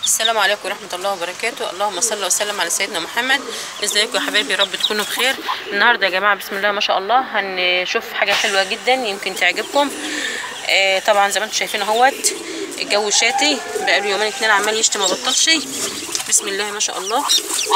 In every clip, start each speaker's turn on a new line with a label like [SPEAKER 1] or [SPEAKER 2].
[SPEAKER 1] السلام عليكم ورحمة الله وبركاته اللهم صل وسلم على سيدنا محمد ازيكم يا حبايبي يا رب تكونوا بخير النهاردة يا جماعة بسم الله ما شاء الله هنشوف حاجة حلوة جدا يمكن تعجبكم آه طبعا زي ما انتم شايفين اهوت الجو شاتي بقاله يومين اتنين عمال يشتي ما بطلش بسم الله ما شاء الله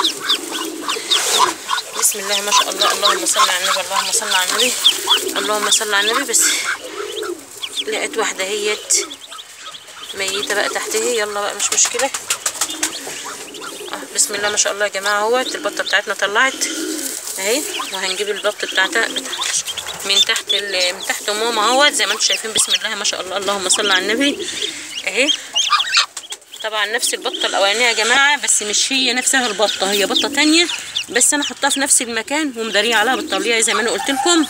[SPEAKER 1] بسم الله ما شاء الله اللهم صل على النبي اللهم صل على النبي اللهم صل على النبي بس لقيت واحدة هيت ميتة بقى تحت اهي يلا بقى مش مشكلة آه بسم الله ما شاء الله يا جماعة اهوت البطة بتاعتنا طلعت اهي وهنجيب البط بتاعتها بتاعت من تحت ال... من تحت ماما اهوت زي ما انتم شايفين بسم الله ما شاء الله اللهم صل على النبي اهي طبعا نفس البطة الاولانية يا جماعة بس مش هي نفسها البطة هي بطة تانية بس انا حطها في نفس المكان ومداريه عليها بالطبيعي زي ما انا قلت لكم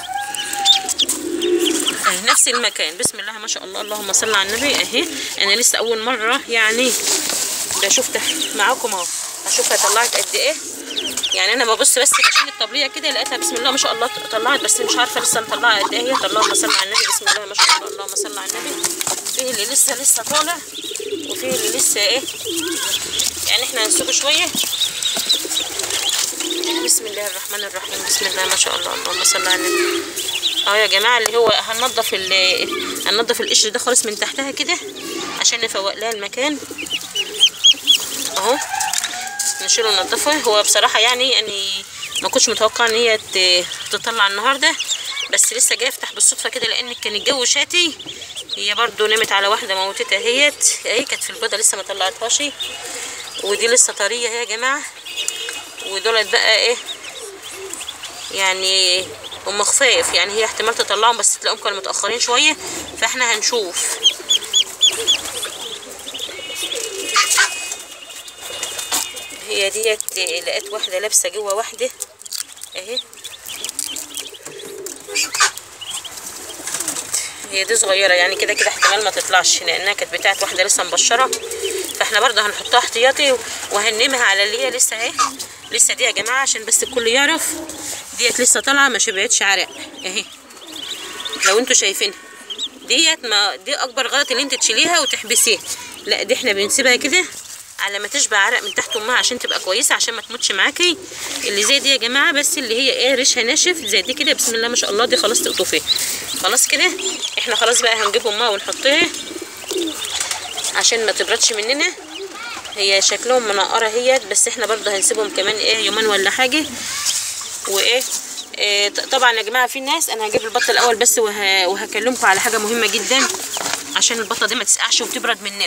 [SPEAKER 1] اهي نفس المكان بسم الله ما شاء الله اللهم صل على النبي اهي انا لسه اول مره يعني بشوف معاكم اهو اشوفها طلعت قد ايه يعني انا ببص بس بشيل الطبليه كده لقيتها بسم الله ما شاء الله طلعت بس مش عارفه لسه مطلعه قد ايه هي اللهم صل على النبي بسم الله ما شاء الله اللهم صل على النبي فيه اللي لسه لسه طالع وفيه اللي لسه ايه يعني احنا هنسيبه شويه بسم الله الرحمن الرحيم بسم الله ما شاء الله اللهم صل على النبي اهو يا جماعه اللي هو هننضف هننضف القشر ده خالص من تحتها كده عشان نفوق لها المكان اهو نشيله وننضفه هو بصراحه يعني يعني ما كنتش متوقعه ان هي تطلع النهارده بس لسه جايه افتح بالصدفه كده لان كان الجو شاتي هي برضو نمت على واحده موتتها اهيت اهي كانت في البيضه لسه ما طلعتهاش ودي لسه طريه اهي يا جماعه ودولت بقى ايه يعني هم خفاف يعني هي احتمال تطلعهم بس تلاقيهم كانوا متاخرين شويه فاحنا هنشوف هي ديت لقيت واحده لابسه جوه واحده اهي هي دي صغيره يعني كده كده احتمال ما تطلعش لانها كانت بتاعت واحده لسه مبشره فاحنا برضه هنحطها احتياطي وهنمها على اللي هي لسه اهي لسه دي يا جماعه عشان بس الكل يعرف ديت لسه طالعه ما شبعتش عرق اهي لو انتوا شايفينها ديت ما دي اكبر غلط اللي انت تشيليها وتحبسيها لا دي احنا بنسيبها كده على ما تشبع عرق من تحت امها عشان تبقى كويسه عشان ما تموتش معاكي اللي زي دي يا جماعه بس اللي هي ايه ريشها ناشف زي دي كده بسم الله ما شاء الله دي خلاص تقطفيها خلاص كده احنا خلاص بقى هنجيب امها ونحطها عشان ما تبردش مننا هي شكلهم منقره اهيت بس احنا برضه هنسيبهم كمان ايه يومين ولا حاجه وايه إيه طبعا يا جماعه في ناس انا هجيب البطه الاول بس وه... وهكلمكم على حاجه مهمه جدا عشان البطه دي ما تسقعش وتبرد مننا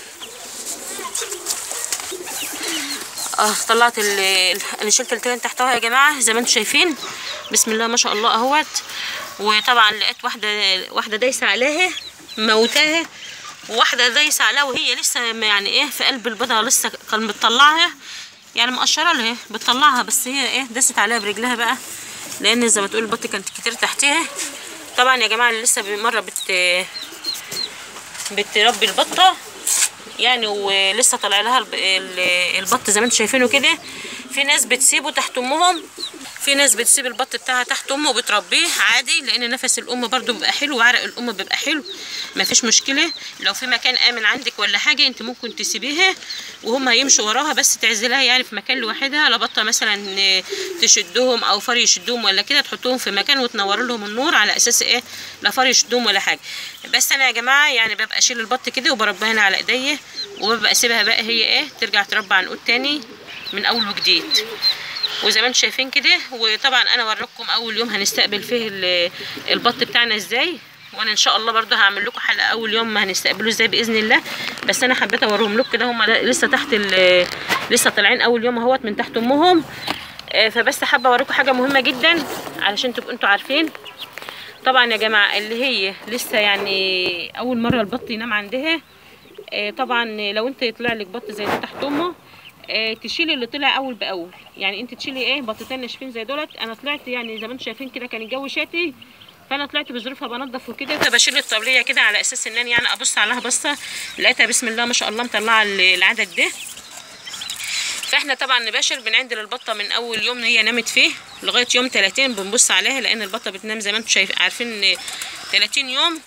[SPEAKER 1] اه طلعت ال انا شلت التين تحتها يا جماعه زي ما انتم شايفين بسم الله ما شاء الله اهوت وطبعا لقيت واحده واحده دايسه عليها موتاها وواحده دايسه عليها وهي لسه يعني ايه في قلب البيضه لسه كان بتطلعها يعني مقشره لها بتطلعها بس هي ايه دست عليها برجلها بقى لان زي ما تقول البط كانت كتير تحتها طبعا يا جماعه اللي لسه مره بت بتربي البطه يعني ولسه طالع لها البط زي ما انتم شايفينه كده في ناس بتسيبه تحت امهم في ناس بتسيب البط بتاعها تحت امه وبتربيه عادي لان نفس الام برده بيبقى حلو وعرق الام بيبقى حلو مفيش مشكله لو في مكان امن عندك ولا حاجه انت ممكن تسيبيها وهم هيمشوا وراها بس تعزلها يعني في مكان لوحدها لا بطه مثلا تشدهم او فار يشدهم ولا كده تحطهم في مكان وتنور لهم النور على اساس ايه لا فار يشدهم ولا حاجه بس انا يا جماعه يعني ببقى اشيل البط كده وبربيها هنا على ايديا وببقى اسيبها بقى هي ايه ترجع تربى عنقود تاني من اول وجديد وزي ما انتم شايفين كده وطبعا انا اوريكم اول يوم هنستقبل فيه البط بتاعنا ازاي وانا ان شاء الله برده هعمل لكم حلقه اول يوم ما هنستقبله ازاي باذن الله بس انا حبيت اوريهم لكم كده هم لسه تحت لسه طالعين اول يوم اهوت من تحت امهم فبس حابه اوريكم حاجه مهمه جدا علشان تبقوا انتوا عارفين طبعا يا جماعه اللي هي لسه يعني اول مره البط ينام عندها طبعا لو انت يطلع لك بط زي ده تحت امه آه تشيلي اللي طلع اول باول يعني انت تشيلي ايه بطتين ناشفين زي دولت انا طلعت يعني زي ما انتم شايفين كده كان الجو شاتي فانا طلعت بظروفها بنضف وكده فبشيل الطبليه كده على اساس ان انا يعني ابص عليها بصه لقيتها بسم الله ما شاء الله مطلعه العدد ده فاحنا طبعا نباشر بنعدل البطه من اول يوم هي نامت فيه لغايه يوم 30 بنبص عليها لان البطه بتنام زي ما انتم شايفين عارفين 30 يوم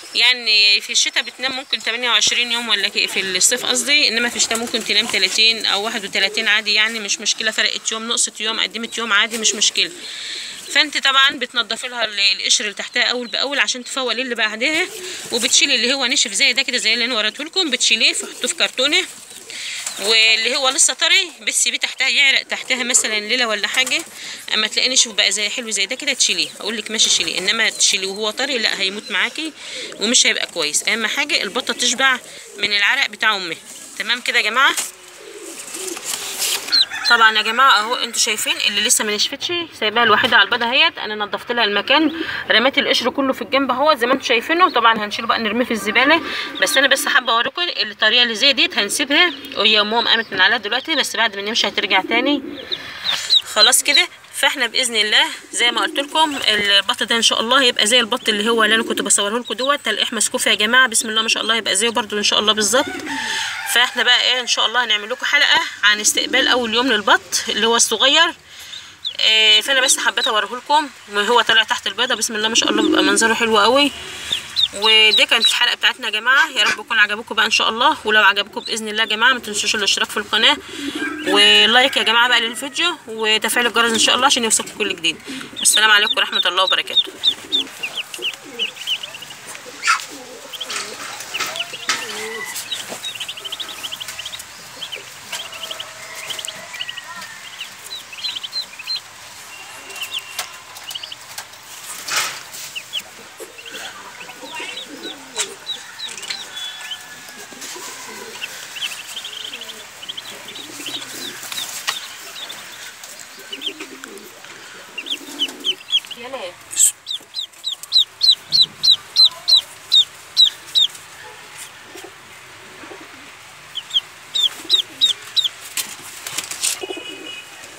[SPEAKER 1] يعني في الشتاء بتنام ممكن 28 يوم ولا كي- في الصيف قصدي انما في الشتاء ممكن تنام 30 او 31 عادي يعني مش مشكله فرقت يوم نقصت يوم قدمت يوم عادي مش مشكله فانت طبعا بتنضفي لها ال- القشر اللي تحتها اول باول عشان تفولي اللي بعدها وبتشيلي اللي هو نشف زي ده كده زي اللي انا وريته لكم بتشيليه تحطوه في كرتونه واللي هو لسه طري بتسيبيه تحتها يعرق تحتها مثلا ليله ولا حاجه اما تلاقيه نشف بقى زي حلو زي ده كده تشيليه اقول لك ماشي شيليه انما تشيليه وهو طري لا هيموت معاكي ومش هيبقى كويس اهم حاجه البطه تشبع من العرق بتاع امها تمام كده يا جماعه طبعا يا جماعه اهو انتوا شايفين اللي لسه ما نشفتش سايباها الوحيده على البيضه اهيت انا نضفت لها المكان رميت القشر كله في الجنب اهو زي ما انتوا شايفينه طبعا هنشيله بقى نرميه في الزباله بس انا بس حابه اوريكم الطريقه اللي زي ديت هنسيبها وهي امهم قامت من عليها دلوقتي بس بعد ما نمشي هترجع تاني خلاص كده فاحنا باذن الله زي ما قلت لكم البط ده ان شاء الله هيبقى زي البط اللي هو اللي انا كنت بصوره لكم دوت تلقيح مسكوف يا جماعه بسم الله ما شاء الله هيبقى زيه برده ان شاء الله بالظبط فاحنا بقى ايه ان شاء الله هنعمل لكم حلقه عن استقبال اول يوم للبط اللي هو الصغير إيه فانا بس حبيت اوريه لكم وهو طالع تحت البيضه بسم الله ما شاء الله بيبقى منظره حلو قوي ودي كانت الحلقه بتاعتنا يا جماعه يا رب يكون عجبكم بقى ان شاء الله ولو عجبكم باذن الله يا جماعه ما تنسوش الاشتراك في القناه ولايك يا جماعه بقى للفيديو وتفعيل الجرس ان شاء الله عشان يوصلكم كل جديد السلام عليكم ورحمه الله وبركاته